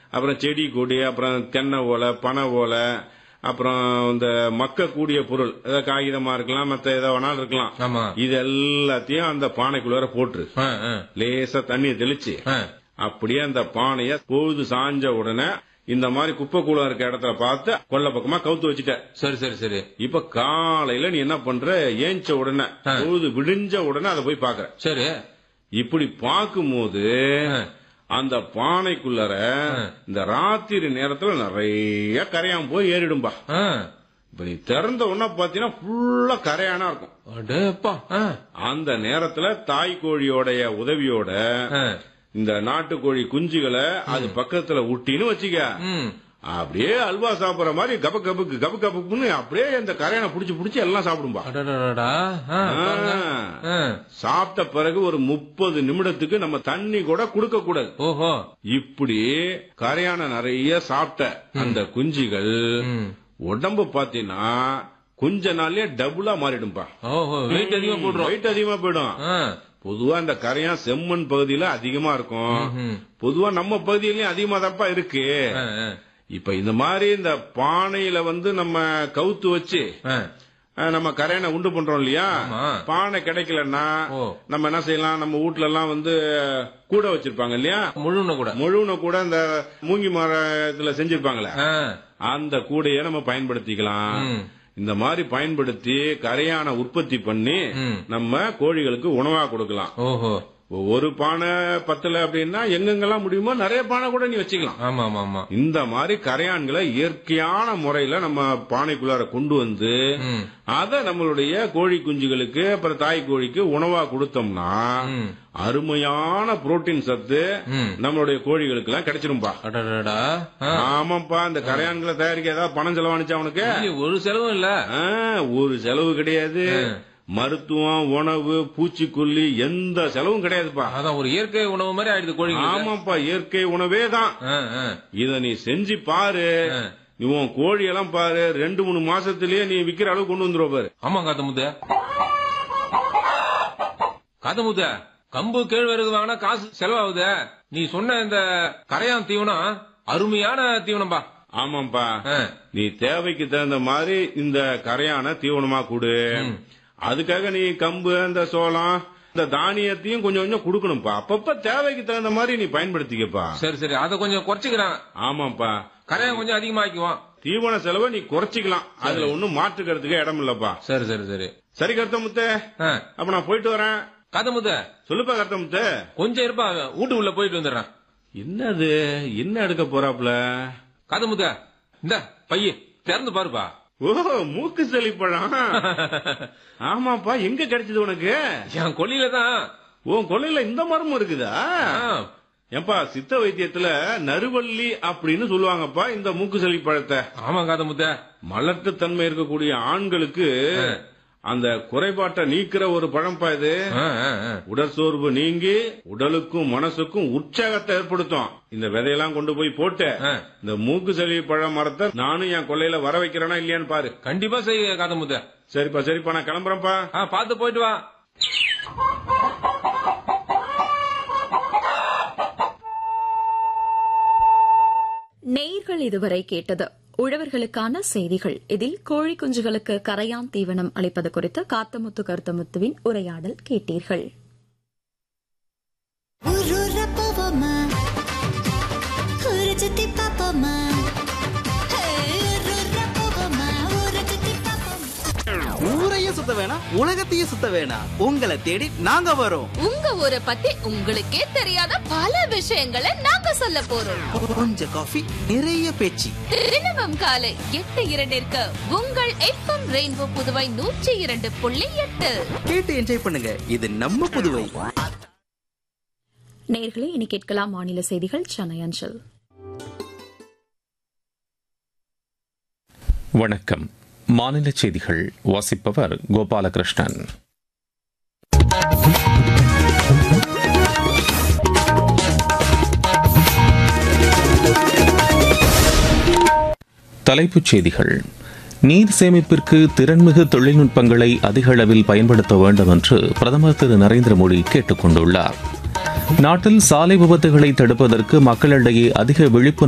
அப்புறம் செடி கொடி அப்புறம் தென்னை ஓலை பனை ஓலை அப்புறம் இந்த மக்கக்கூடிய பொருள் ஏதாவது காகிதமா இருக்கலாம் மத்த ஏதோ வேணாலும் இருக்கலாம் ஆமா இது எல்லாத்தையும் அந்த பானைக்குள்ளார போட்டுரு ஆ, ஆ, லேசா தண்ணியை தெளிச்சு ஆ. அப்படியே அந்த பானைய பொழுது சாஞ்ச உடனே இந்த மாதிரி குப்பை கூலம் இருக்க இடத்துல பார்த்து கொல்ல பக்கமா கவுத்து வச்சுட்ட சரி சரி சரி இப்ப காலையில நீ என்ன பண்ற ஏஞ்ச உடனே ஆ. பொழுது விடிஞ்ச உடனே அதை போய் பாக்குற சரி இப்படி பார்க்கும்போது ஆ. அந்த பானைக்குள்ளார இந்த ராத்திரி நேரத்துல நிறைய கரையான் போய் ஏறிடும்பா ஆ. இப்ப நீ திறந்த உடனே பாத்தீங்கன்னா ஃபுல்லா கரையானா இருக்கும் அடேப்பா ஆ, அந்த நேரத்துல தாய் கோழியோடைய உதவியோட ஆ. இந்த நாட்டுக்கோழி குஞ்சுகளை அது பக்கத்துல விட்டின்னு வச்சுக்க ம். அப்படியே அல்வா சாப்பிடுற மாதிரி கப கபுக்கு கப கபுக்குன்னு அப்படியே இந்த கரையானை புடிச்சு புடிச்சு எல்லாம் சாப்பிடும்பா அடடடடா. ஆ, பாருங்க. ஆ. சாப்பிட்ட பிறகு ஒரு முப்பது நிமிடத்துக்கு நம்ம தண்ணி கூட கொடுக்க கூடாது ஓஹோ இப்படி கரையான நிறைய சாப்பிட்ட அந்த குஞ்சுகள் ம். உடம்பு பாத்தீங்கன்னா கொஞ்ச நாள்லயே டபுளா மாறிடும்பா ஓஹோ வெயிட் அதிகமா போடுறோம் வெயிட் அதிகமா போயிடும் ஆ. பொதுவா இந்த கரையான் செம்மண் பகுதியில அதிகமா இருக்கும் ம்ஹும். பொதுவா நம்ம பகுதியிலயும் அதிகமா தான்ப்பா இருக்கு ஆ, ஆ. இப்ப இந்த மாதிரி இந்த பானையில வந்து நம்ம கவுத்து வச்சு ஆ. அஹ், நம்ம கரையானை உண்டு பண்றோம் இல்லையா ஆமா. பானை கிடைக்கலன்னா ஓ. நம்ம என்ன செய்யலாம் நம்ம வீட்ல எல்லாம் வந்து கூட வச்சிருப்பாங்க இல்லையா முழுன கூட முழுவன கூட இந்த மூங்கி மரத்துல செஞ்சிருப்பாங்களே ஆ. அந்த கூடையை நம்ம பயன்படுத்திக்கலாம் ம். இந்த மாதிரி பயன்படுத்தி கரையான உற்பத்தி பண்ணி ம். நம்ம கோழிகளுக்கு உணவா கொடுக்கலாம் ஓஹோ ஒரு பானை பத்தல அப்படின்னா எங்கெங்கெல்லாம் முடியுமோ நிறைய பானை கூட நீ வச்சுக்கலாம் ஆமா ஆமா ஆமா இந்த மாதிரி கரையான்களை இயற்கையான முறையில நம்ம பானைக்குள்ளார கொண்டு வந்து ம். அத நம்மளுடைய கோழி குஞ்சுகளுக்கு அப்புறம் தாய் கோழிக்கு உணவா கொடுத்தோம்னா ம். அருமையான புரோட்டீன் சத்து ம். நம்மளுடைய கோழிகளுக்கு எல்லாம் கிடைச்சிரும்பா அடடடா. ஆ. ஆமாப்பா இந்த கரையான்களை தயாரிக்க ஏதாவது பணம் செலவானுச்சா அவனுக்கு இல்லையே, ஒரு செலவும் இல்ல ஆ, ஒரு செலவு கிடையாது மருத்துவம் உணவு பூச்சிக்கொல்லி எந்த செலவும் கிடையாதுப்பா அதான் ஒரு இயற்கை உணவு மாதிரி ஆயிடுது கோழிங்களுக்கு ஆமாப்பா இயற்கை உணவே தான் ஆ, ஆ. இத நீ செஞ்சு பாரு ஆ. நீ உன் கோழி எல்லாம் பாரு ரெண்டு மூணு மாசத்திலேயே நீ விக்கிற அளவு கொண்டு வந்துருவ பாரு ஆமா காத்தமுத்த காத்தமுத்த கம்பு கேழ்வரகு வாங்கினா காசு செலவாகுதே நீ சொன்ன இந்த கரையான் தீவனம் அருமையான தீவனம்பா ஆமாப்பா ஆ. நீ தேவைக்கு தகுந்த மாதிரி இந்த கரையான தீவனமா கொடு அதுக்காக நீ கம்பு இந்த சோளம் இந்த தானியத்தையும் கொஞ்சம் கொஞ்சம் கொடுக்கணும்ப்பா அப்பப்ப தேவைக்கு தகுந்த மாதிரி நீ பயன்படுத்திக்கப்பா சரி சரி அதை கொஞ்சம் குறைச்சிக்கிறான் ஆமாப்பா கரையான் கொஞ்சம் அதிகமாக்குவான் தீவன செலவை நீ குறைச்சிக்கலாம் அதுல ஒண்ணும் மாற்றுக்கிறதுக்கு இடம் இல்லப்பா சரி சரி சரி சரி கருத்தமுத்து ஆ. அப்ப நான் போயிட்டு வரேன் காத்தமுத்த சொல்லுப்பா கருத்தமுத்து கொஞ்சம் இருப்பா வீட்டுக்குள்ள போயிட்டு வந்துடுறேன் என்னது என்ன எடுக்க போறாப்ல காத்தமுத்த இந்த பைய திறந்து பாருப்பா ஓ மூக்கு செழிப்பழம் ஆமாப்பா எங்க கிடைச்சது உனக்கு என் கொல்லியில தான் உன் கொள்ளையில இந்த மரமும் இருக்குதா ஏப்பா சித்த வைத்தியத்துல நறுவள்ளி அப்படின்னு சொல்லுவாங்கப்பா இந்த மூக்கு செழிப்பழத்தை ஆமா காத்தமுத்த மலட்டு தன்மை இருக்கக்கூடிய ஆண்களுக்கு அந்த குறைபாட்டை நீக்கிற ஒரு பழம்பா இது ஆ, ஆ, ஆ. உடற்சோர்வு நீங்கி உடலுக்கும் மனசுக்கும் உற்சாகத்தை ஏற்படுத்தும் இந்த விதையெல்லாம் கொண்டு போய் போட்டு ஆ. இந்த மூக்கு செலி பழ மரத்தை நானும் என் கொள்ளையில வர வைக்கிறேனா இல்லையான்னு பாரு கண்டிப்பா செய்ய காத்தமுத்த சரிப்பா சரிப்பா நான் கிளம்புறேன்ப்பா ஆ பாத்து போயிட்டு வா நேயர்கள் இதுவரை கேட்டது உழவர்களுக்கான செய்திகள் இதில் கோழி குஞ்சுகளுக்கு கரையான் தீவனம் அளிப்பது குறித்து காத்தமுத்து கருத்தமுத்துவின் உரையாடல் கேட்டீர்கள் ஊரூர போவோமா ஊரை சுத்தி பார்ப்போமா ஹே, ஊரூர போவோமா ஊரை சுத்தி பார்ப்போமா ஊரையும் சுத்த வேணாம் உலகத்தையும் சுத்த வேணாம் உங்களை தேடி நாங்க வரோம் உங்க ஊரை பத்தி உங்களுக்கே தெரியாத பல விஷயங்களை நாங்க சொல்ல போறோம் கொஞ்சம் காஃபி நிறைய பேச்சு தினமும் காலை எட்டு இரண்டிற்கு உங்கள் எஃப்எம் ரெயின்போ புதுவை நூற்றி இரண்டு புள்ளி எட்டு கேட்டு என்ஜாய் பண்ணுங்க இது நம்ம புதுவை நேயர்களே இனி கேட்கலாம் மாநில செய்திகள் சென்னை அஞ்சல் வணக்கம் மாநில செய்திகள் வாசிப்பவர் கோபாலகிருஷ்ணன் தலைப்புச் செய்திகள் நீர் சேமிப்பிற்கு திறன்மிகு தொழில்நுட்பங்களை அதிக அளவில் பயன்படுத்த வேண்டும் என்று பிரதமர் திரு நரேந்திர மோடி கேட்டுக் கொண்டுள்ளார் நாட்டில் சாலை விபத்துகளை தடுப்பதற்கு மக்களிடையே அதிக விழிப்புணர்வு